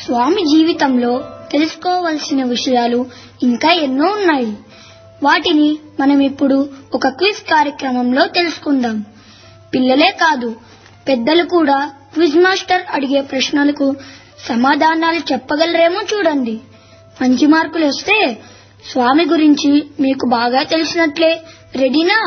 స్వామి జీవితంలో తెలుసుకోవలసిన విషయాలు ఇంకా ఎన్నో ఉన్నాయి వాటిని మనం ఇప్పుడు ఒక క్విజ్ కార్యక్రమంలో తెలుసుకుందాం పిల్లలే కాదు పెద్దలు కూడా క్విజ్ మాస్టర్ అడిగే ప్రశ్నలకు సమాధానాలు చెప్పగలరేమో చూడండి మంచి మార్కులు వస్తే స్వామి గురించి మీకు బాగా తెలిసినట్లే రెడీనా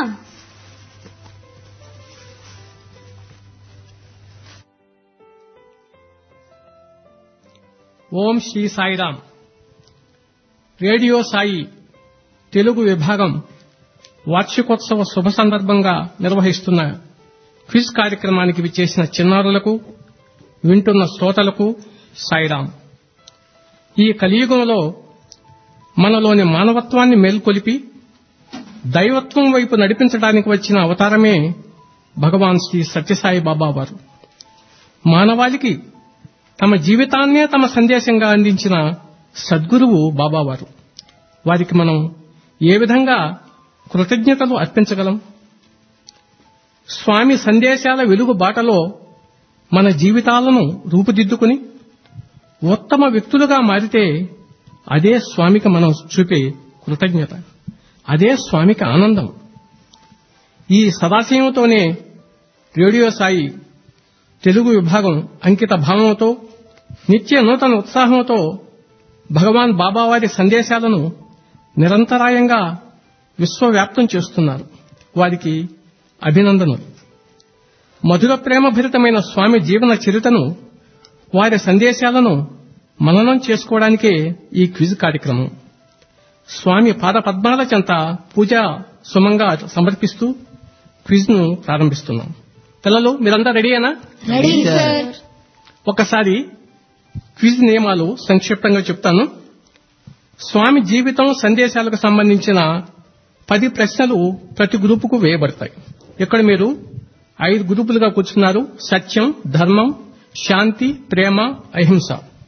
ఓం శ్రీ సాయిరామ్ రేడియో సాయి తెలుగు విభాగం వార్షికోత్సవ శుభ సందర్భంగా నిర్వహిస్తున్న క్విజ్ కార్యక్రమానికి విచ్చేసిన చిన్నారులకు వింటున్న శ్రోతలకు సాయిరాం ఈ కలియుగంలో మనలోని మానవత్వాన్ని మేల్కొలిపి దైవత్వం వైపు నడిపించడానికి వచ్చిన అవతారమే భగవాన్ శ్రీ సత్యసాయి బాబా వారు మానవాళికి తమ జీవితాన్నే తమ సందేశంగా అందించిన సద్గురువు బాబావారు వారికి మనం ఏ విధంగా కృతజ్ఞతలు అర్పించగలం స్వామి సందేశాల వెలుగు బాటలో మన జీవితాలను రూపుదిద్దుకుని ఉత్తమ వ్యక్తులుగా మారితే అదే స్వామికి మనం చూపే కృతజ్ఞత అదే స్వామికి ఆనందం ఈ సదాశయంతోనే రేడియో సాయి తెలుగు విభాగం అంకిత భావంతో నిత్య నూతన ఉత్సాహంతో భగవాన్ బాబావారి సందేశాలను నిరంతరాయంగా విశ్వవ్యాప్తం చేస్తున్నారు వారికి అభినందనలు మధుర ప్రేమభరితమైన స్వామి జీవన చరితను వారి సందేశాలను మననం చేసుకోవడానికే ఈ క్విజ్ కార్యక్రమం స్వామి పాద పద్మాల చెంత పూజా సుమంగా సమర్పిస్తూ క్విజ్ ను ప్రారంభిస్తున్నాం పిల్లలు మీరంతా రెడీయేనా రెడీ సార్ ఒకసారి క్విజ్ నియమాలు సంక్షిప్తంగా చెప్తాను స్వామి జీవితం సందేశాలకు సంబంధించిన పది ప్రశ్నలు ప్రతి గ్రూపుకు వేయబడతాయి ఇక్కడ మీరు ఐదు గ్రూపులుగా కూర్చున్నారు సత్యం ధర్మం శాంతి ప్రేమ అహింస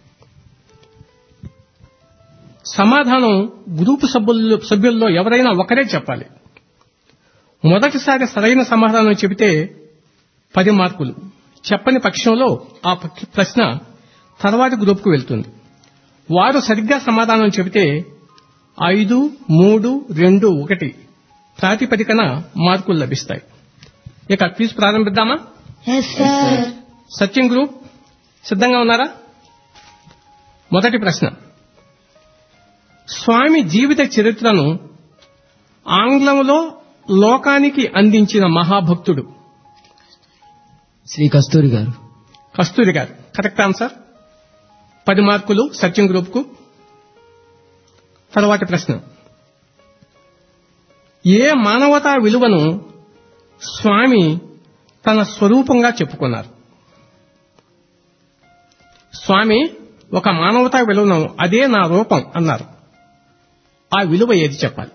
సమాధానం గ్రూపు సభ్యుల్లో సభ్యుల్లో ఎవరైనా ఒకరే చెప్పాలి మొదటిసారి సరైన సమాధానం చెబితే పది మార్కులు చెప్పని పక్షంలో ఆ పక్ష- ప్రశ్న తర్వాతి గ్రూప్కు వెళ్తుంది వారు సరిగ్గా సమాధానం చెబితే ఐదు మూడు రెండు ఒకటి ప్రాతిపదికన మార్కులు లభిస్తాయి ఇక క్విజ్ ప్రారంభిద్దామా ఎస్ సార్ సత్యం గ్రూప్ సిద్ధంగా ఉన్నారా మొదటి ప్రశ్న స్వామి జీవిత చరిత్రను ఆంగ్లంలో లోకానికి అందించిన మహాభక్తుడు శ్రీ కస్తూరి గారు కస్తూరి గారు కరెక్ట్ ఆన్సర్ పది మార్కులు సత్యం గ్రూప్ కు తర్వాతి ప్రశ్న ఏ మానవతా విలువను స్వామి తన స్వరూపంగా చెప్పుకున్నారు స్వామి ఒక మానవతా విలువను అదే నా రూపం అన్నారు ఆ విలువ ఏది చెప్పాలి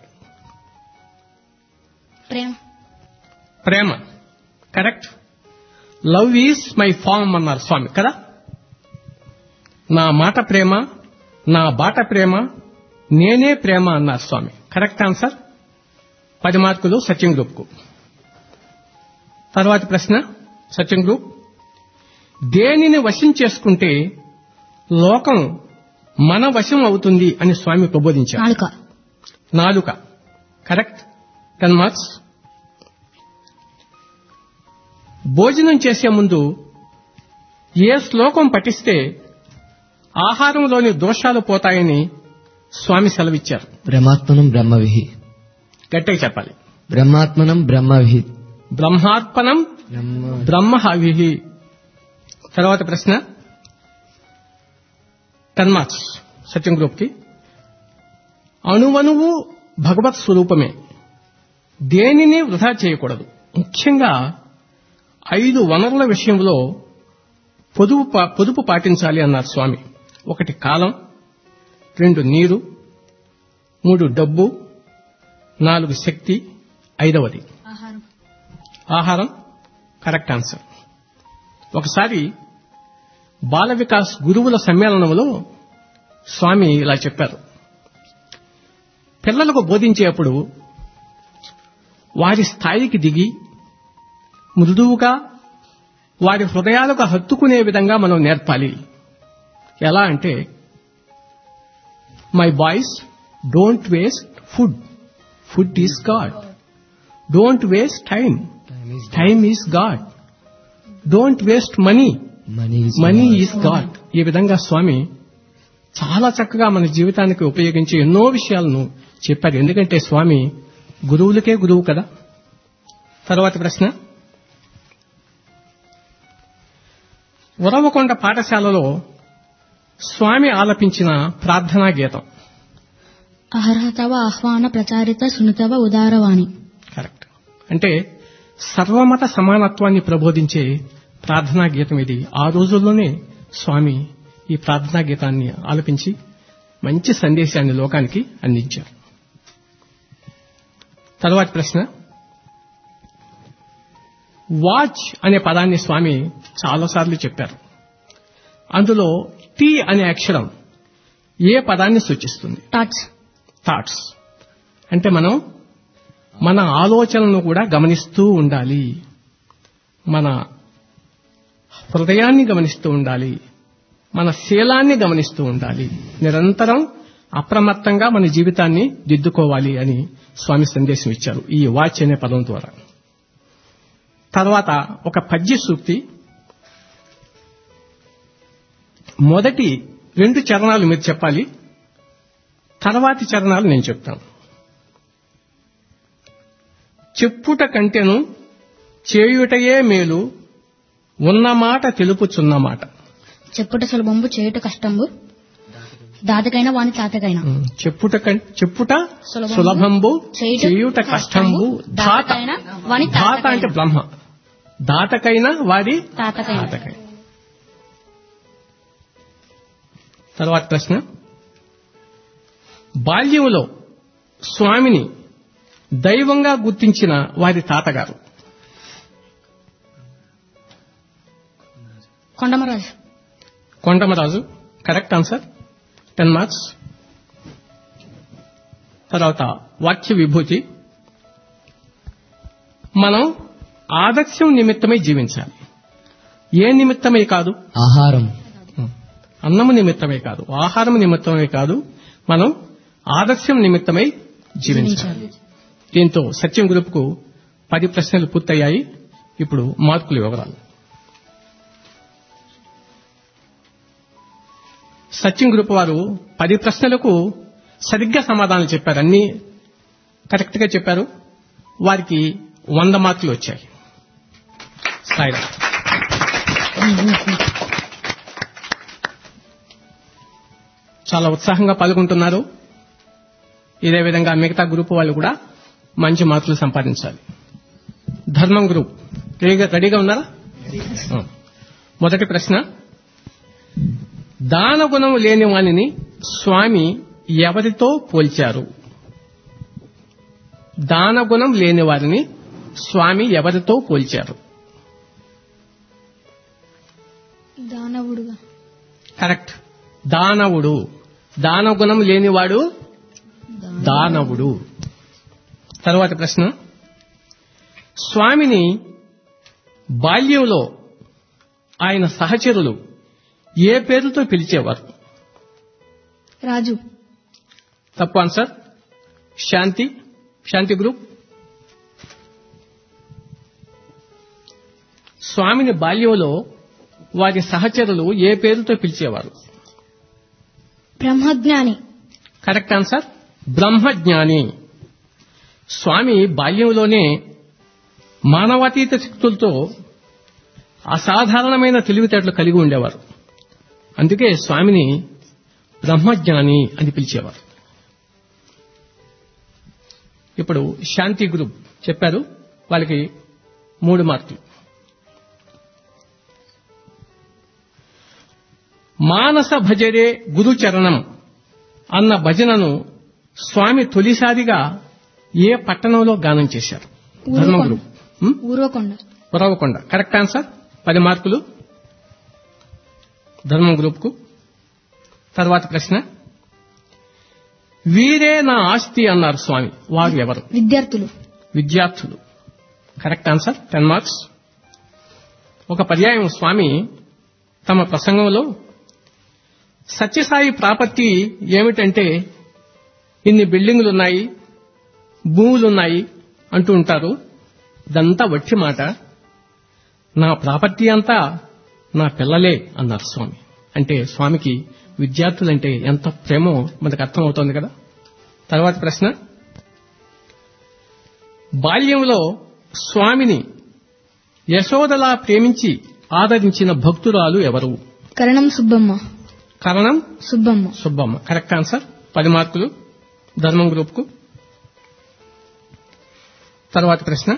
ప్రేమ ప్రేమ correct love is my form అన్నారు స్వామి కదా నా మాట ప్రేమ నా బాట ప్రేమ నేనే ప్రేమ అన్నారు స్వామి కరెక్ట్ ఆన్సర్ పది మార్కులు సత్యం గ్రూప్ కు తర్వాతి ప్రశ్న సత్యం గ్రూప్ దేనిని వశం చేసుకుంటే లోకం మన వశం అవుతుంది అని స్వామి ప్రబోధించారు నాలుక నాలుక కరెక్ట్ టెన్ మార్క్స్ భోజనం చేసే ముందు ఏ శ్లోకం పఠిస్తే ఆహారంలోని దోషాలు పోతాయని స్వామి సెలవిచ్చారు బ్రహ్మాత్మనం బ్రహ్మవిహి గట్టిగా చెప్పాలి బ్రహ్మాత్మనం బ్రహ్మవిహి బ్రహ్మార్పణం బ్రహ్మ బ్రహ్మ హవిహి తర్వాత ప్రశ్న టెన్ మార్క్స్ సత్యం గ్రూప్ కి అణువణువు భగవత్ స్వరూపమే దేనిని వృధా చేయకూడదు ముఖ్యంగా ఐదు వనరుల విషయంలో పొదుపు పా- పొదుపు పాటించాలి అన్నారు స్వామి ఒకటి కాలం రెండు నీరు మూడు డబ్బు నాలుగు శక్తి ఐదవది ఆహారం ఆహారం కరెక్ట్ ఆన్సర్ ఒకసారి బాల వికాస్ గురువుల సమ్మేళనంలో స్వామి ఇలా చెప్పారు పిల్లలకు బోధించేప్పుడు వారి స్థాయికి దిగి మృదువుగా వారి హృదయాలకు హత్తుకునే విధంగా మనం నేర్పాలి ఎలా అంటే my boys don't waste food food is God don't waste time time is God don't waste money money money is God ఈ విధంగా స్వామి చాలా చక్కగా మన జీవితానికి ఉపయోగించే ఎన్నో విషయాలను చెప్పారు ఎందుకంటే స్వామి గురువులకే గురువు కదా తర్వాత ప్రశ్న ఉరవకొండ పాఠశాలలో స్వామి ఆలపించిన ప్రార్థనా గీతం అర్హతవ ఆహ్వాన ప్రచారిత సునితవ ఉదారవాణి కరెక్ట్ అంటే సర్వమత సమానత్వాన్ని ప్రబోధించే ప్రార్థనా గీతం ఇది ఆ రోజుల్లోనే స్వామి ఈ ప్రార్థనా గీతాన్ని ఆలపించి మంచి సందేశాన్ని లోకానికి అందించారు తరువాతి ప్రశ్న వాచ్ అనే పదాన్ని స్వామి చాలాసార్లు చెప్పారు అందులో టీ అనే అక్షరం ఏ పదాన్ని సూచిస్తుంది టాట్స్ థాట్స్ అంటే మనం మన ఆలోచనలను కూడా గమనిస్తూ ఉండాలి మన హృదయాన్ని గమనిస్తూ ఉండాలి మన శీలాన్ని గమనిస్తూ ఉండాలి నిరంతరం అప్రమత్తంగా మన జీవితాన్ని దిద్దుకోవాలి అని స్వామి సందేశం ఇచ్చారు ఈ వాచ్ అనే పదం ద్వారా తర్వాత ఒక పద్య సూక్తి మొదటి రెండు చరణాలు మీరు చెప్పాలి తర్వాతి చరణాలు నేను చెప్తాను చెప్పుట కంటెను చేయుటయే మేలు ఉన్నమాట తెలుపుచున్నమాట చెప్పుట సులభంబు చేయుట కష్టంబు దాతకైన వాని తాతకైన ఉమ్, చెప్పుట కం- చెప్పుట సులభంబు, సులభంబు చేయుట చేయుట కష్టంబు దాత దాతకైన వాని దాత తాతకైన. అంటే బ్రహ్మ దాతకైన వాడి తాతకైన తాతకై తర్వాత ప్రశ్న బాల్యంలో స్వామిని దైవంగా గుర్తించిన వారి తాతగారు Kondamaraju Kondamaraju correct answer ten marks తర్వాత వాక్య విభూతి మనం ఆదర్శం నిమిత్తమై జీవించాలి ఏ నిమిత్తమై కాదు ఆహారం అన్నము నిమిత్తమే కాదు ఆహారం నిమిత్తమే కాదు మనం ఆదర్శం నిమిత్తమై జీవించాలి దీంతో సత్యం గ్రూప్కు పది ప్రశ్నలు పూర్తయ్యాయి ఇప్పుడు మార్కుల వివరాలు సత్యం గ్రూప్ వారు పది ప్రశ్నలకు సరిగ్గా సమాధానం చెప్పారు అన్ని కరెక్ట్ గా చెప్పారు వారికి వంద మార్కులు వచ్చాయి సాయిరామ్ చాలా ఉత్సాహంగా పాల్గొంటున్నారు ఇదే విధంగా మిగతా గ్రూప్ వాళ్ళు కూడా మంచి మార్కులు సంపాదించాలి ధర్మం గ్రూప్ రెడీగా రెడీగా ఉన్నారా ఆ. మొదటి ప్రశ్న దాన గుణం లేని వానిని స్వామి ఎవరితో పోల్చారు దాన గుణం లేని వారిని స్వామి ఎవరితో పోల్చారు దానవుడుగా కరెక్ట్ దానవుడు దానగుణం లేనివాడు దానవుడు తరువాతి ప్రశ్న స్వామిని బాల్యంలో ఆయన సహచరులు ఏ పేరుతో పిలిచేవారు రాజు తప్పు ఆన్సర్ శాంతి శాంతి గ్రూప్ స్వామిని బాల్యంలో వారి సహచరులు ఏ పేరుతో పిలిచేవారు బ్రహ్మజ్ఞాని కరెక్ట్ ఆన్సర్ బ్రహ్మజ్ఞాని స్వామి బాల్యంలోనే మానవాతీత శక్తులతో అసాధారణమైన తెలివితేటలు కలిగి ఉండేవారు అందుకే స్వామిని బ్రహ్మజ్ఞాని అని పిలిచేవారు ఇప్పుడు శాంతి గ్రూప్ చెప్పారు వాళ్ళకి మూడు మార్కులు మానస భజరే గురుచరణం అన్న భజనను స్వామి తొలిసారిగా ఏ పట్టణంలో గానం చేశారు ధర్మం గ్రూప్ ఉం? ఊర్వకొండ ఉరవకొండ కరెక్ట్ ఆన్సర్ పది మార్కులు ధర్మం గ్రూప్ కు తర్వాత ప్రశ్న వీరే నా ఆస్తి అన్నారు స్వామి వారు ఎవరు విద్యార్థులు విద్యార్థులు కరెక్ట్ ఆన్సర్ టెన్ మార్క్స్ ఒక పర్యాయం స్వామి తమ ప్రసంగంలో సత్యసాయి ప్రాపర్టీ ఏమిటంటే ఇన్ని బిల్డింగులు ఉన్నాయి భూములు ఉన్నాయి అంటూ ఉంటారు ఇదంతా వట్టి మాట నా ప్రాపర్టీ అంతా నా పిల్లలే అన్నారు స్వామి అంటే స్వామికి విద్యార్థులంటే ఎంత ప్రేమో మనకు అర్థమవుతోంది కదా తర్వాత ప్రశ్న బాల్యంలో స్వామిని యశోదలా ప్రేమించి ఆదరించిన భక్తురాలు ఎవరు కరణం సుబ్బమ్మ కరణం సుబ్బమ్మ సుబ్బమ్మ కరెక్ట్ ఆన్సర్ పది మార్కులు ధర్మం గ్రూప్ కు తర్వాత ప్రశ్న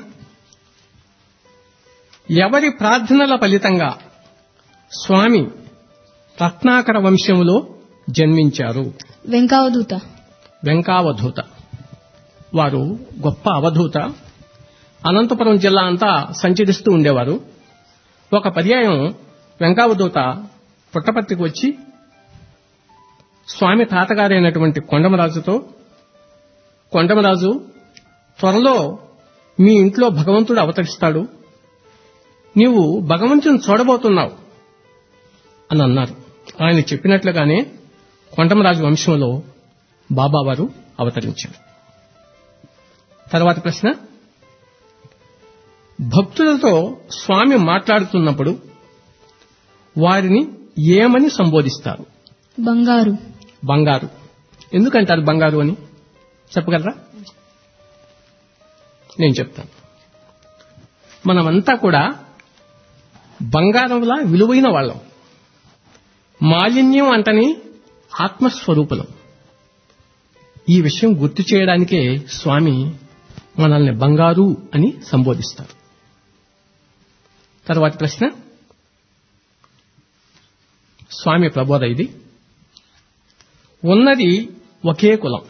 ఎవరి ప్రార్థనల ఫలితంగా స్వామి రత్నాకర వంశంలో జన్మించారు వెంకావదూత వెంకావధూత వారు గొప్ప అవధూత అనంతపురం జిల్లా అంతా సంచరిస్తూ ఉండేవారు ఒక పర్యాయం వెంకావధూత పుట్టపర్తికి వచ్చి స్వామి తాతగారైనటువంటి కొండమరాజుతో కొండమరాజు త్వరలో మీ ఇంట్లో భగవంతుడు అవతరిస్తాడు నీవు భగవంతుని చూడబోతున్నావు అని అన్నారు ఆయన చెప్పినట్లుగానే కొండమరాజు వంశంలో బాబావారు అవతరించారు తర్వాత ప్రశ్న భక్తులతో స్వామి మాట్లాడుతున్నప్పుడు వారిని ఏమని సంబోధిస్తారు బంగారు బంగారు ఎందుకంటారు బంగారు అని చెప్పగలరా నేను చెప్తాను మనమంతా కూడా బంగారంలా విలువైన వాళ్ళం మాలిన్యం అంటని ఆత్మస్వరూపులం ఈ విషయం గుర్తు చేయడానికే స్వామి మనల్ని బంగారు అని సంబోధిస్తారు తర్వాత ప్రశ్న స్వామి ప్రబోధ ఇది ఉన్నది ఒకే కులం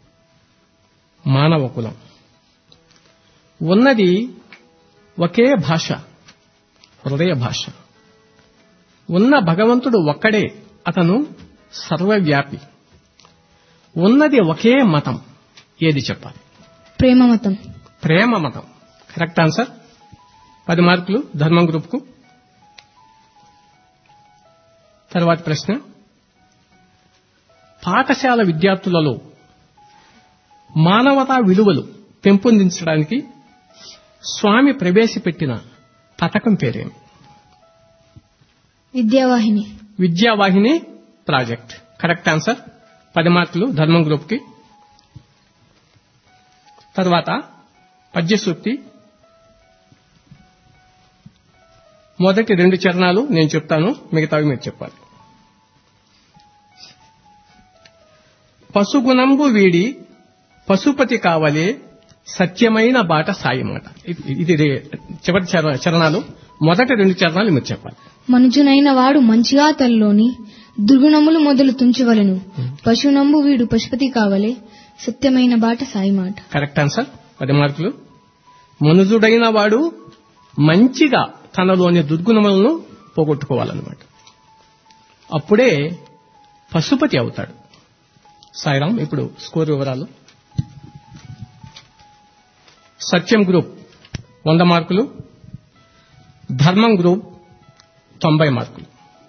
మానవ కులం ఉన్నది ఒకే భాష హృదయ భాష ఉన్న భగవంతుడు ఒక్కడే అతను సర్వవ్యాపి ఉన్నది ఒకే మతం ఏది చెప్పాలి ప్రేమ మతం ప్రేమ మతం కరెక్ట్ ఆన్సర్ పది మార్కులు ధర్మం గ్రూప్కు తర్వాత ప్రశ్న పాఠశాల విద్యార్థులలో మానవతా విలువలు పెంపొందించడానికి స్వామి ప్రవేశపెట్టిన పథకం పేరేమి Vidyavahini Vidyavahini project correct answer పది మార్కులు ధర్మం గ్రూప్కి తర్వాత పద్యసూక్తి మొదటి రెండు చరణాలు నేను చెప్తాను మిగతావి మీరు చెప్పాలి పశుగుణంబు వీడి పశుపతి కావలే సత్యమైన బాట సాయమాట ఇది- ఇది రే- చివరి చర- చరణాలు మొదటి రెండు చరణాలు మీరు చెప్పాలి మనుజునైన వాడు మంచిగా తల్లోని దుర్గుణములు మొదలు తుంచవలను పశునంబు వీడు పశుపతి కావలే సత్యమైన బాట సాయి మాట కరెక్ట్ ఆన్సర్ పది మార్కులు మనుజుడైన వాడు మంచిగా తనలోని దుర్గుణములను పోగొట్టుకోవాలన్నమాట అప్పుడే పశుపతి అవుతాడు సాయిరామ్ ఇప్పుడు స్కోర్ వివరాలు సత్యం గ్రూప్ వంద మార్కులు ధర్మం గ్రూప్ తొంభై మార్కులు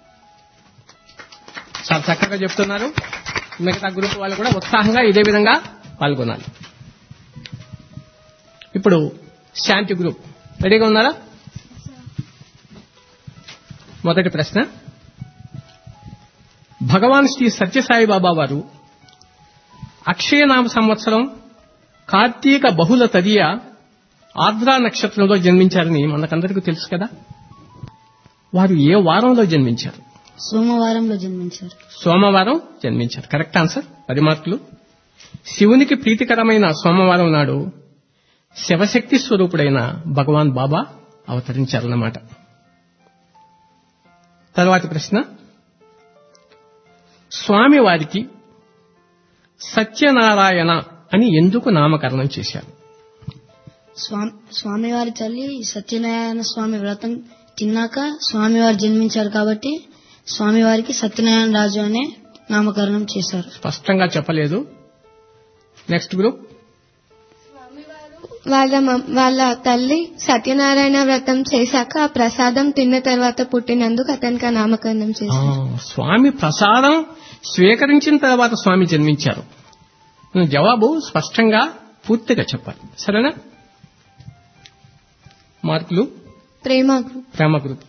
చాలా చక్కగా చెప్తున్నారు మిగతా గ్రూప్ వాళ్ళు కూడా ఉత్సాహంగా ఇదే విధంగా పాల్గొనాలి ఇప్పుడు శాంతి గ్రూప్ రెడీగా ఉన్నారా మొదటి ప్రశ్న భగవాన్ శ్రీ సత్యసాయి బాబా వారు అక్షయనామ సంవత్సరం కార్తీక బహుళ తదియ ఆర్ద్రా నక్షత్రంలో జన్మించారని మనకందరికీ తెలుసు కదా వారు ఏ వారంలో జన్మించారు సోమవారంలో జన్మించారు సోమవారం జన్మించారు కరెక్ట్ ఆన్సర్ పది మార్కులు శివునికి ప్రీతికరమైన సోమవారం నాడు శివశక్తి స్వరూపుడైన భగవాన్ బాబా అవతరించారన్నమాట తర్వాతి ప్రశ్న స్వామివారికి సత్యనారాయణ అని ఎందుకు నామకరణం చేశారు స్వామి స్వామివారి తల్లి సత్యనారాయణ స్వామి వ్రతం తిన్నాక స్వామివారు జన్మించారు కాబట్టి స్వామివారికి సత్యనారాయణ రాజు అనే నామకరణం చేశారు స్పష్టంగా చెప్పలేదు నెక్స్ట్ గ్రూప్ వాళ్ళ మ- వాళ్ళ తల్లి సత్యనారాయణ వ్రతం చేశాక ఆ ప్రసాదం తిన్న తర్వాత పుట్టినందుకు అతనికి ఆ నామకరణం ఆ, చేశారు స్వామి ప్రసాదం స్వీకరించిన తర్వాత స్వామి జన్మించారు నువ్వు జవాబు స్పష్టంగా పూర్తిగా చెప్పాలి సరేనా మార్కులు ప్రేమ ప్రేమ గ్రూప్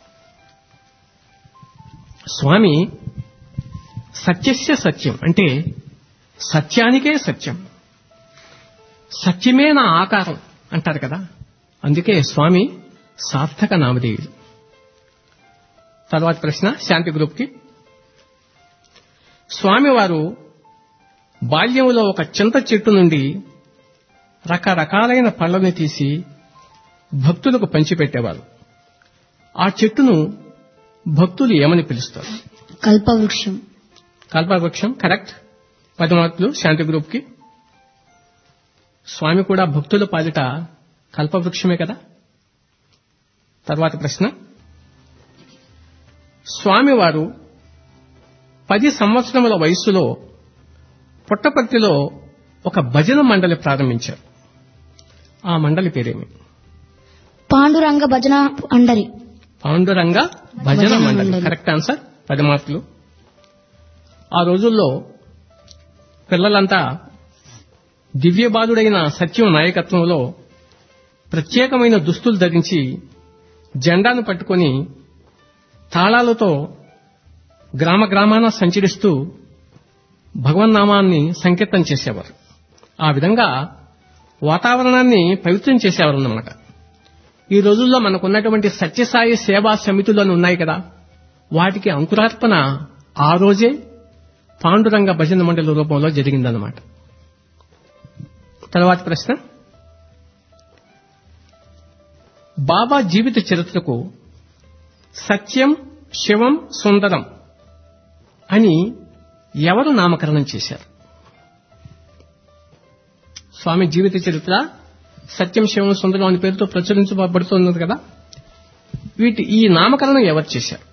స్వామి సత్యస్య సత్యం అంటే సత్యానికే సత్యం సత్యమే నా ఆకారం అంటారు కదా అందుకే స్వామి సార్థక నామధేయుడు తర్వాత ప్రశ్న శాంతి గ్రూప్కి స్వామివారు బాల్యంలో ఒక చింత చెట్టు నుండి రకరకాలైన పళ్ళని తీసి భక్తులకు పంచిపెట్టేవారు ఆ చెట్టును భక్తులు ఏమని పిలుస్తారు కల్పవృక్షం కల్పవృక్షం కరెక్ట్ పది మార్కులు శాంతి గ్రూప్ కి స్వామి కూడా భక్తుల పాలిట కల్పవృక్షమే కదా తర్వాత ప్రశ్న స్వామివారు పది సంవత్సరముల వయస్సులో పుట్టపర్తిలో ఒక భజన మండలి ప్రారంభించారు ఆ మండలి పేరేమి పాండురంగ భజన అండరి పాండురంగ భజన భజన మండలి మండలి. కరెక్ట్ ఆన్సర్ పది మార్కులు ఆ రోజుల్లో పిల్లలంతా దివ్యబాలుడైన సత్యం నాయకత్వంలో ప్రత్యేకమైన దుస్తులు ధరించి జెండాను పట్టుకొని తాళాలతో గ్రామ గ్రామాన సంచరిస్తూ భగవన్నామాన్ని సంకీర్తన చేసేవారు ఆ విధంగా వాతావరణాన్ని పవిత్రం చేసేవారు అన్నమాట ఈ రోజుల్లో మనకున్నటువంటి సత్యసాయి సేవా సమితులు అని ఉన్నాయి కదా వాటికి అంకురార్పణ ఆ రోజే పాండురంగ భజన మండలి రూపంలో జరిగిందన్నమాట తర్వాత ప్రశ్న బాబా జీవిత చరిత్రకు సత్యం శివం సుందరం అని ఎవరు నామకరణం చేశారు స్వామి జీవిత చరిత్ర సత్యం శివం సుందరం అనే పేరుతో ప్రచురించబడుతున్నది కదా వీటి ఈ నామకరణం ఎవరు చేశారు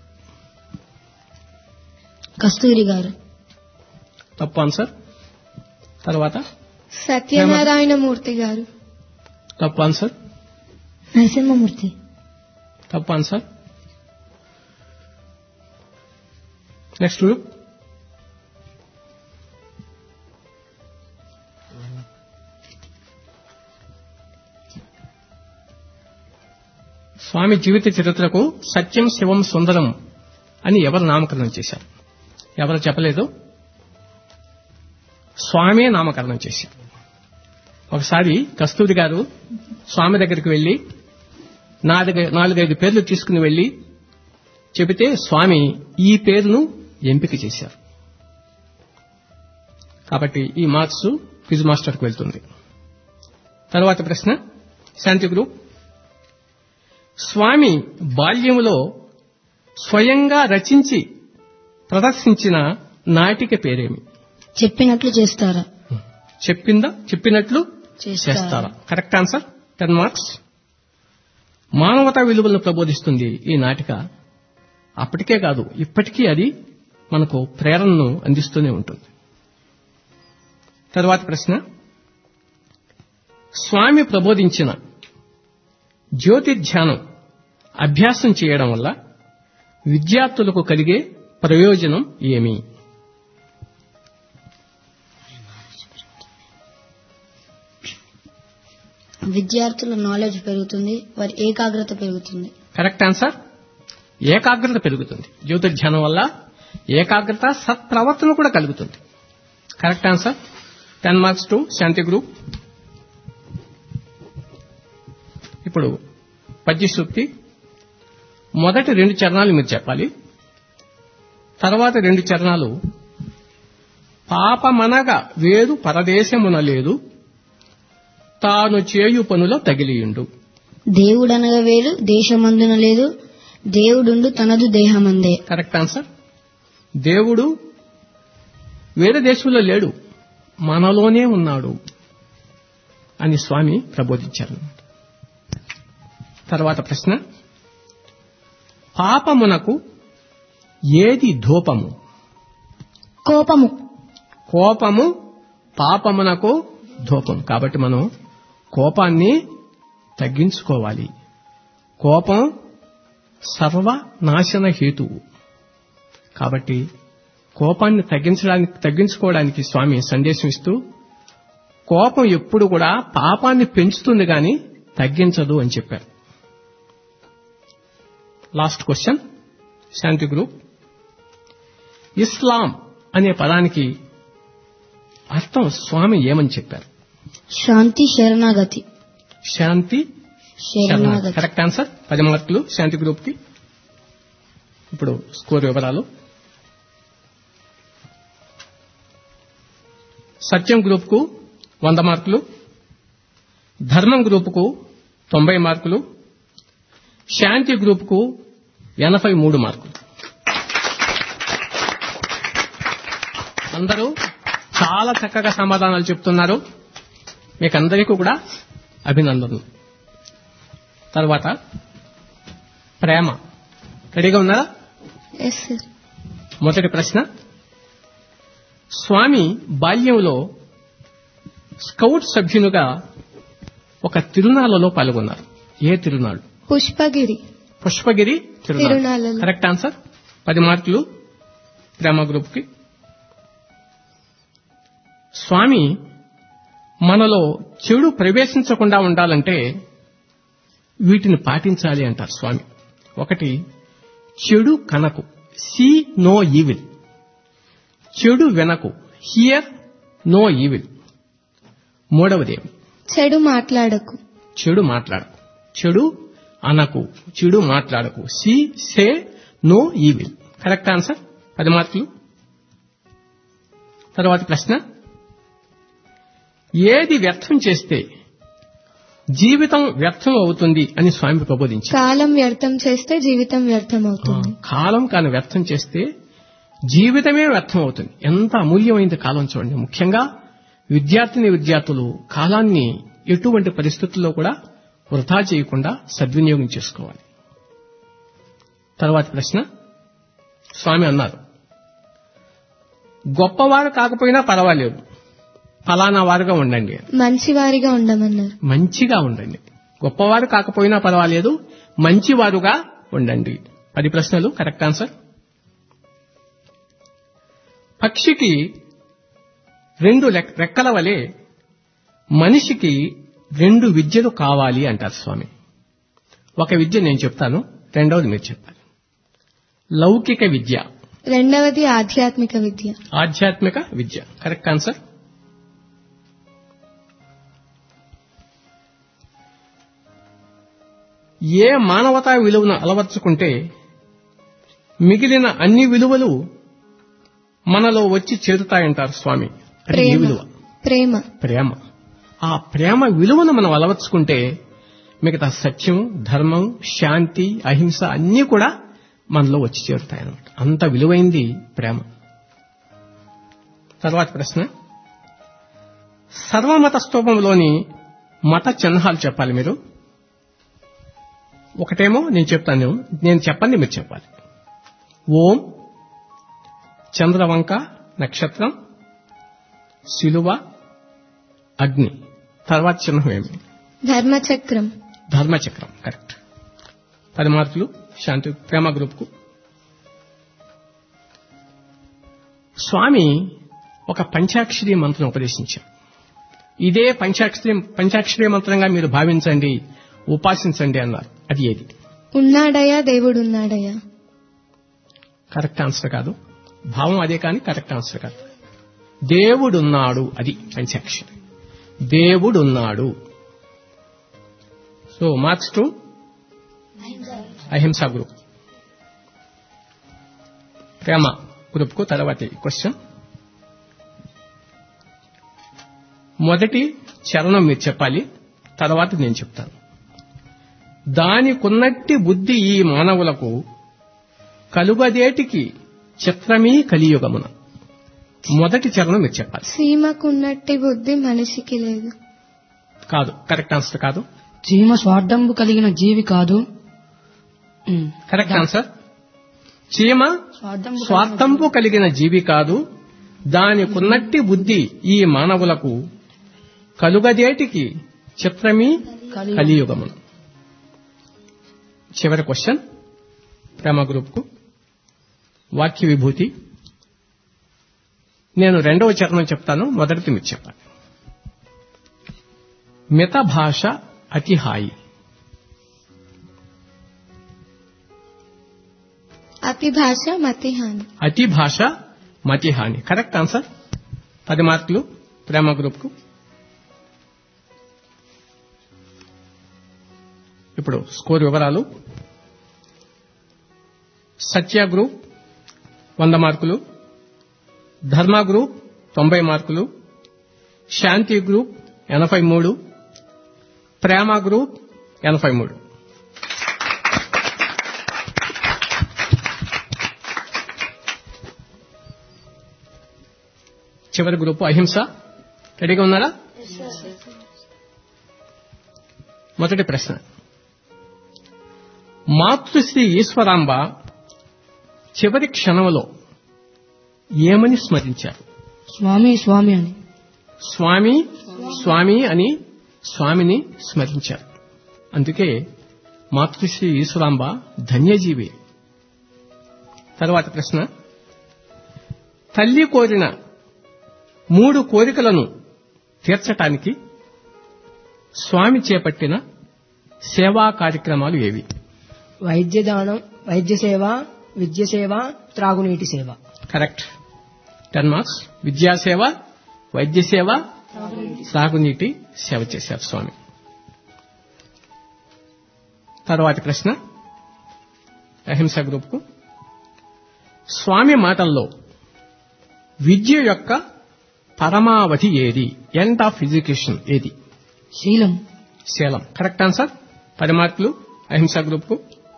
కస్తూరి గారు తప్పు ఆన్సర్ తర్వాత సత్యనారాయణ మూర్తి గారు తప్పు ఆన్సర్ నరసింహమూర్తి తప్పు ఆన్సర్ నెక్స్ట్ గ్రూప్ స్వామి జీవిత చరిత్రకు సత్యం శివం సుందరం అని ఎవరు నామకరణం చేశారు ఎవరు చెప్పలేదు స్వామే నామకరణం చేశారు ఒకసారి కస్తూరి గారు స్వామి దగ్గరికి వెళ్లి నాలుగు నాలుగైదు పేర్లు తీసుకుని వెళ్లి చెబితే స్వామి ఈ పేరును ఎంపిక చేశారు కాబట్టి ఈ మార్క్స్ క్విజ్ మాస్టర్కి వెళ్తుంది తర్వాత ప్రశ్న శాంతి గ్రూప్ స్వామి బాల్యములో స్వయంగా రచించి ప్రదర్శించిన నాటిక పేరేమి చెప్పినట్లు చేస్తారా చెప్పిందా చెప్పినట్లు చేస్తారా చేస్తారా కరెక్ట్ ఆన్సర్ టెన్ మార్క్స్ మానవతా విలువలను ప్రబోధిస్తుంది ఈ నాటిక అప్పటికే కాదు ఇప్పటికీ అది మనకు ప్రేరణను అందిస్తూనే ఉంటుంది తర్వాత ప్రశ్న స్వామి ప్రబోధించిన జ్యోతిర్ధ్యానం అభ్యాసం చేయడం వల్ల విద్యార్థులకు కలిగే ప్రయోజనం ఏమి విద్యార్థుల నాలెడ్జ్ పెరుగుతుంది వారి ఏకాగ్రత పెరుగుతుంది కరెక్ట్ ఆన్సర్ ఏకాగ్రత పెరుగుతుంది జ్యోతిర్ధ్యానం వల్ల ఏకాగ్రత సత్ప్రవర్తన కూడా కలుగుతుంది correct answer ten marks to Shanti group ఇప్పుడు పద్య సూక్తి మొదటి రెండు చరణాలు మీరు చెప్పాలి తర్వాత రెండు చరణాలు పాపమనగా వేరు పరదేశమున లేదు తాను చేయు పనుల తగిలియుండు దేవుడనగా వేరు దేశమందున లేదు దేవుడుండు తనదు దేహమందే కరెక్ట్ ఆన్సర్ దేవుడు వేరే దేశంలో లేడు మనలోనే ఉన్నాడు అని స్వామి ప్రబోధించారు తర్వాత ప్రశ్న పాపమునకు ఏది ధూపము కోపము కోపము పాపమునకు ధూపం కాబట్టి మనం కోపాన్ని తగ్గించుకోవాలి కోపం సర్వ నాశన హేతువు కాబట్టి కోపాన్ని తగ్గించడానికి తగ్గించుకోవడానికి స్వామి సందేశం ఇస్తూ కోపం ఎప్పుడు కూడా పాపాన్ని పెంచుతుంది గాని తగ్గించదు అని చెప్పారు లాస్ట్ క్వశ్చన్ శాంతి గ్రూప్ ఇస్లాం అనే పదానికి అర్థం స్వామి ఏమని చెప్పారు శాంతి శరణాగతి శాంతి శరణాగతి కరెక్ట్ ఆన్సర్ పది మార్కులు శాంతి గ్రూప్ కి ఇప్పుడు స్కోర్ వివరాలు సత్యం గ్రూప్ కు వంద మార్కులు ధర్మం గ్రూప్ కు తొంభై మార్కులు శాంతి గ్రూప్ కు ఎనభై మూడు మార్కులు అందరూ చాలా చక్కగా సమాధానాలు చెప్తున్నారు మీకందరికీ కూడా అభినందనలు తర్వాత ప్రేమ రెడీగా ఉన్నారా ఎస్ సార్ మొదటి ప్రశ్న స్వామి బాల్యంలో స్కౌట్ సభ్యునిగా ఒక తిరునాళ్లలో పాల్గొన్నారు ఏ తిరునాళ్ళు పుష్పగిరి పుష్పగిరి తిరునాళ్ళు తిరునాళ్ళలో. కరెక్ట్ ఆన్సర్ పది మార్కులు ప్రేమ గ్రూప్ కి స్వామి మనలో చెడు ప్రవేశించకుండా ఉండాలంటే వీటిని పాటించాలి అంటారు స్వామి ఒకటి చెడు కనకు సీ నో ఈవిల్ చెడు వెనకు హియర్ నో ఈవిల్ మూడవది చెడు మాట్లాడకు చెడు మాట్లాడకు చెడు అనకు చెడు మాట్లాడకు see say no evil correct answer పది మార్కులు తర్వాత ప్రశ్న ఏది వ్యర్థం చేస్తే జీవితం వ్యర్థం అవుతుంది అని స్వామి ప్రబోధించారు కాలం వ్యర్థం చేస్తే జీవితం వ్యర్థం అవుతుంది కాలం కాని వ్యర్థం చేస్తే జీవితమే వ్యర్థం అవుతుంది ఎంత అమూల్యమైంది కాలం చూడండి ముఖ్యంగా విద్యార్థిని విద్యార్థులు కాలాన్ని ఎటువంటి పరిస్థితుల్లో కూడా వృధా చేయకుండా సద్వినియోగం చేసుకోవాలి తర్వాత ప్రశ్న స్వామి అన్నారు గొప్పవారు కాకపోయినా పర్వాలేదు ఫలానా వారుగా ఉండండి మంచివారిగా ఉండమన్నారు మంచిగా ఉండండి గొప్పవారు కాకపోయినా పర్వాలేదు మంచివారుగా ఉండండి పది ప్రశ్నలు కరెక్ట్ ఆన్సర్ పక్షికి రెండు లెక్- రెక్కల వలె మనిషికి రెండు విద్యలు కావాలి అంటారు స్వామి ఒక విద్య నేను చెప్తాను రెండవది మీరు చెప్పాలి లౌకిక విద్య రెండవది ఆధ్యాత్మిక విద్య ఆధ్యాత్మిక విద్య కరెక్ట్ ఆన్సర్ ఏ మానవతా విలువను అలవర్చుకుంటే మిగిలిన అన్ని విలువలు మనలో వచ్చి చేరుతాయంటారు స్వామి అది ఏ ప్రేమ విలువ ప్రేమ ప్రేమ ఆ ప్రేమ విలువను మనం అలవర్చుకుంటే మిగతా సత్యం ధర్మం శాంతి అహింస అన్నీ కూడా మనలో వచ్చి చేరుతాయి అన్నమాట అంత విలువైంది ప్రేమ తర్వాత ప్రశ్న సర్వమత స్తూపంలోని మత చిహ్నాలు చెప్పాలి మీరు ఒకటేమో నేను చెప్తాను నేను చెప్పండి మీరు చెప్పాలి ఓం చంద్రవంక నక్షత్రం శిలువ అగ్ని తర్వాత చిహ్నం ఏమి ధర్మచక్రం ధర్మచక్రం కరెక్ట్ పది మార్కులు శాంతి ప్రేమ గ్రూప్ కు స్వామి ఒక పంచాక్షరి మంత్రం ఉపదేశించారు ఇదే పంచాక్షరి పంచాక్షరి మంత్రంగా మీరు భావించండి ఉపాసించండి అన్నారు అది ఏది ఉన్నాడయా దేవుడున్నాడయా కరెక్ట్ ఆన్సర్ కాదు భావం అదే కానీ కరెక్ట్ ఆన్సర్ కాదు దేవుడున్నాడు అది పంచాక్షరి దేవుడున్నాడు so marks to Ahimsa group Prema group కు తర్వాతి క్వశ్చన్ మొదటి చరణం మీరు చెప్పాలి తర్వాత నేను చెప్తాను దానికున్నట్టి బుద్ధి ఈ మానవులకు కలుగదేటికి చిత్రమీ కలియుగమున మొదటి చరణం మీరు చెప్పాలి సీమకున్నట్టి బుద్ధి మనిషికి లేదు కాదు కరెక్ట్ ఆన్సర్ కాదు చీమ స్వార్థంబు కలిగిన జీవి కాదు ఉమ్. కరెక్ట్ ఆన్సర్ చీమ స్వార్థంబు స్వార్థంపు కలిగిన జీవి కాదు దానికున్నట్టి బుద్ధి ఈ మానవులకు కలుగదేటికి చిత్రమీ కలియుగం. కలియుగమును చివరి క్వశ్చన్ ప్రేమ గ్రూప్ కు వాక్య విభూతి నేను రెండవ చరణం చెప్తాను మొదటిది మీరు చెప్పండి మిత భాష అతి హాయి అతి భాష మతి హాని అతి భాష మతి హాని కరెక్ట్ ఆన్సర్ పది మార్కులు ప్రేమ గ్రూప్కు ఇప్పుడు స్కోర్ వివరాలు సత్య గ్రూప్ వంద మార్కులు ధర్మ గ్రూప్ తొంభై మార్కులు శాంతి గ్రూప్ ఎనభై మూడు ప్రేమ గ్రూప్ ఎనభై మూడు చివరి గ్రూపు అహింస రెడీగా ఉన్నారా మొదటి ప్రశ్న మాతృశ్రీ ఈశ్వరాంబ చివరి క్షణంలో ఏమని స్మరించారు స్వామి స్వామి అని స్వామి స్వామి అని స్వామిని స్మరించారు అందుకే మాతృశ్రీ ఈశ్వరాంబ ధన్యజీవి తరువాత ప్రశ్న తల్లి కోరిన మూడు కోరికలను తీర్చటానికి స్వామి చేపట్టిన సేవా కార్యక్రమాలు ఏవి వైద్య దానం వైద్య సేవ విద్య సేవ త్రాగునీటి సేవ కరెక్ట్ టెన్ మార్క్స్ విద్యా సేవ వైద్య సేవ సాగునీటి సేవ చేశారు స్వామి తరువాతి ప్రశ్న అహింస గ్రూప్కు స్వామి మాటల్లో విద్య యొక్క పరమావధి ఏది ఎండ్ ఆఫ్ ఎడ్యుకేషన్ ఏది శీలం శీలం కరెక్ట్ ఆన్సర్ పది మార్కులు అహింస గ్రూప్కు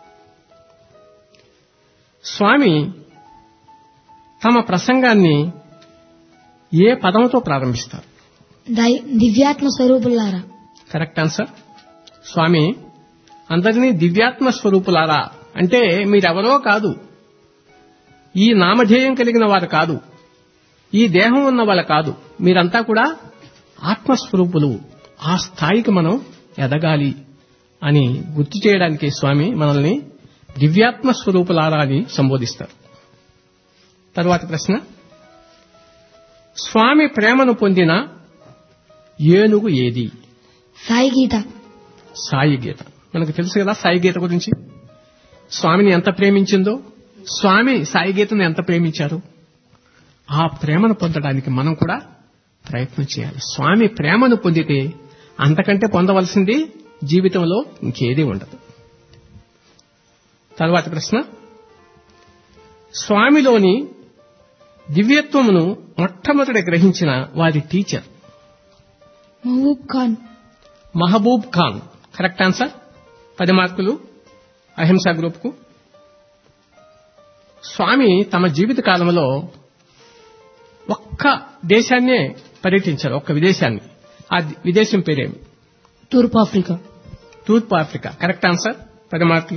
స్వామి తమ ప్రసంగాన్ని ఏ పదంతో ప్రారంభిస్తారు దై- దివ్యాత్మ స్వరూపులారా కరెక్ట్ ఆన్సర్ స్వామి అందరినీ దివ్యాత్మ స్వరూపులారా అంటే మీరెవరో కాదు ఈ నామధేయం కలిగిన వారు కాదు ఈ దేహం ఉన్న వాళ్ళు కాదు మీరంతా కూడా ఆత్మస్వరూపులు ఆ స్థాయికి మనం ఎదగాలి అని గుర్తు చేయడానికి స్వామి మనల్ని దివ్యాత్మ స్వరూపులారా అని సంబోధిస్తారు తరువాతి ప్రశ్న స్వామి ప్రేమను పొందిన ఏనుగు ఏది సాయి గీత సాయి గీత మనకు తెలుసు కదా సాయి గీత గురించి స్వామిని ఎంత ప్రేమించిందో స్వామి సాయి గీతను ఎంత ప్రేమించారు ఆ ప్రేమను పొందడానికి మనం కూడా ప్రయత్నం చేయాలి స్వామి ప్రేమను పొందితే అంతకంటే పొందవలసింది జీవితంలో ఇంకేదీ ఉండదు తర్వాత ప్రశ్న స్వామిలోని దివ్యత్వమును మొట్టమొదట గ్రహించిన వారి teacher Mahaboob Khan Mahaboob Khan correct answer పది మార్కులు అహింస గ్రూప్కు స్వామి తమ జీవిత కాలంలో ఒక్క దేశాన్నే పర్యటించారు ఒక్క విదేశాన్ని ఆ విదేశం పేరేమి తూర్పు ఆఫ్రికా తూర్పు ఆఫ్రికా కరెక్ట్ ఆన్సర్ పది మార్కులు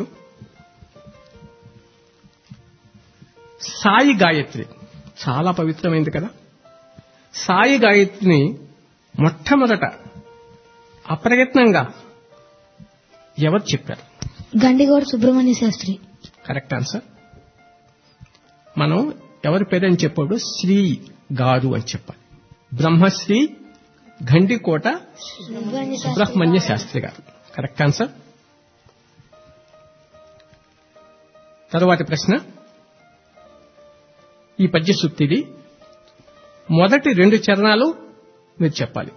సాయి గాయత్రి చాలా పవిత్రమైంది కదా సాయి గాయత్రిని మొట్టమొదట అప్రయత్నంగా ఎవరు చెప్పారు గండిగోడ సుబ్రహ్మణ్య శాస్త్రి కరెక్ట్ ఆన్సర్ మనం ఎవరి పేరని చెప్పాడు శ్రీ గారు అని చెప్పాలి బ్రహ్మశ్రీ గండికోట సుబ్రహ్మణ్య శాస్త్రి గారు కరెక్ట్ ఆన్సర్ తరువాతి ప్రశ్న ఈ పద్య సూక్తిది మొదటి రెండు చరణాలు మీరు చెప్పాలి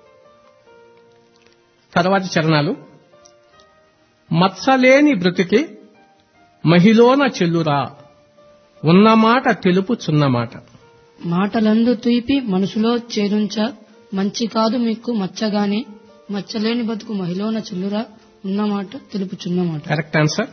తర్వాతి చరణాలు మత్సలేని బ్రతికి మహిళోన చెల్లురా ఉన్నమాట తెలుపుచున్నమాట మాటలందు తుయిపి మనసులో చేరుంచ మంచి కాదు మీకు మచ్చగానే మచ్చలేని బతుకు మహిళన చెల్లురా ఉన్నమాట తెలుపుచున్నమాట కరెక్ట్ ఆన్సర్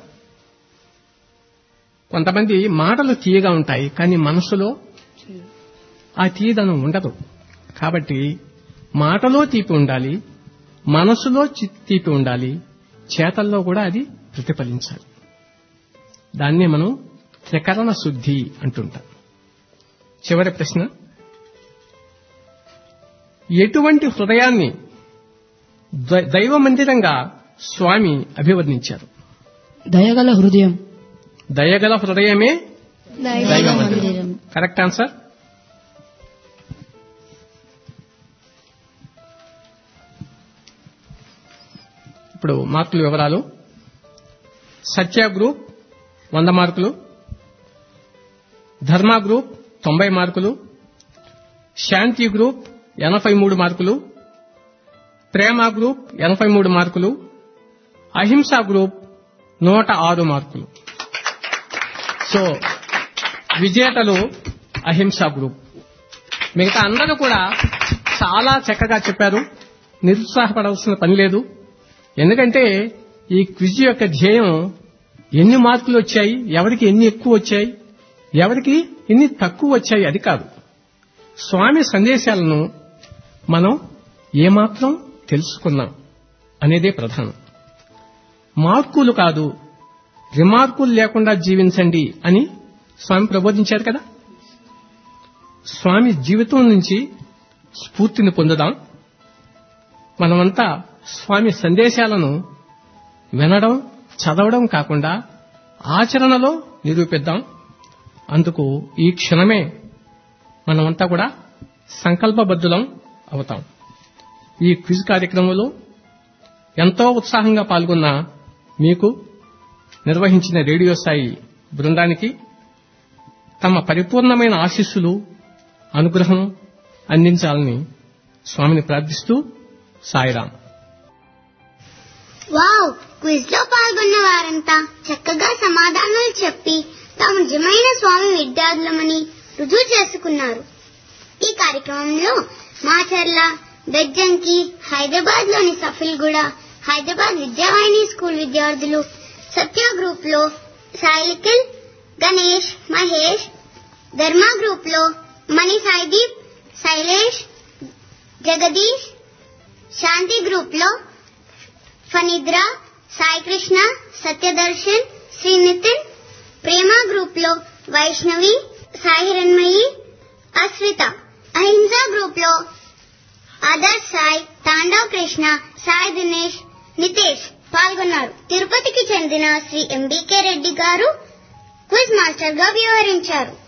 కొంతమంది మాటలు తీయగా ఉంటాయి కానీ మనసులో ఆ తీయదనం ఉండదు కాబట్టి మాటలో తీపి ఉండాలి మనసులో చి- తీపి ఉండాలి చేతల్లో కూడా అది ప్రతిఫలించాలి దాన్నే మనం త్రికరణ శుద్ధి అంటుంటాం చివరి ప్రశ్న ఎటువంటి హృదయాన్ని ద- దైవ మందిరంగా స్వామి అభివర్ణించారు దయగల హృదయం దయగల హృదయమే దైవ దైవ మందిరం కరెక్ట్ ఆన్సర్ ఇప్పుడు మార్కుల వివరాలు సత్య గ్రూప్ వంద మార్కులు ధర్మ గ్రూప్ తొంభై మార్కులు శాంతి గ్రూప్ ఎనభై మూడు మార్కులు ప్రేమ గ్రూప్ ఎనభై మూడు మార్కులు అహింస గ్రూప్ నూట ఆరు మార్కులు సో విజేతలు అహింస గ్రూప్ మిగతా అందరూ కూడా చాలా చక్కగా చెప్పారు నిరుత్సాహపడవలసిన పని లేదు ఎందుకంటే ఈ క్విజ్ యొక్క ధ్యేయం ఎన్ని మార్కులు వచ్చాయి ఎవరికి ఎన్ని ఎక్కువ వచ్చాయి ఎవరికి ఎన్ని తక్కువ వచ్చాయి అది కాదు స్వామి సందేశాలను మనం ఏమాత్రం తెలుసుకున్నాం అనేదే ప్రధానం మార్కులు కాదు రిమార్కులు లేకుండా జీవించండి అని స్వామి ప్రబోధించారు కదా స్వామి జీవితం నుంచి స్ఫూర్తిని పొందుదాం మనమంతా స్వామి సందేశాలను వినడం చదవడం కాకుండా ఆచరణలో నిరూపిద్దాం అందుకు ఈ క్షణమే మనమంతా కూడా సంకల్పబద్ధులం అవుతాం ఈ క్విజ్ కార్యక్రమంలో ఎంతో ఉత్సాహంగా పాల్గొన్న మీకు నిర్వహించిన రేడియో సాయి బృందానికి తమ పరిపూర్ణమైన ఆశీస్సులు అనుగ్రహం అందించాలని స్వామిని ప్రార్థిస్తూ సాయిరాం వావ్ క్విజ్ లో పాల్గొన్న వారంతా చక్కగా సమాధానాలు చెప్పి తాము నిజమైన స్వామి విద్యార్థులమని రుజువు చేసుకున్నారు ఈ కార్యక్రమంలో మాచర్ల బెజ్జంకి హైదరాబాద్ లోని సఫిల్గూడ హైదరాబాద్ విద్యావాహిని స్కూల్ విద్యార్థులు సత్య గ్రూప్ లో సాయిలికిల్ గణేష్ మహేష్ ధర్మ గ్రూప్ లో మణి సాయిదీప్ శైలేష్ జగదీష్ శాంతి గ్రూప్ లో ఫనిద్ర సాయి కృష్ణ సత్యదర్శన్ శ్రీ నితిన్ ప్రేమ గ్రూప్ లో వైష్ణవి సాయి హిరణ్మయి అశ్విత అహింసా గ్రూప్ లో ఆదర్శ్ సాయి తాండవ్ కృష్ణ సాయి దినేష్ నితేష్ పాల్గొన్నారు తిరుపతికి చెందిన శ్రీ ఎంబీకే రెడ్డి గారు క్విజ్ మాస్టర్ గా వ్యవహరించారు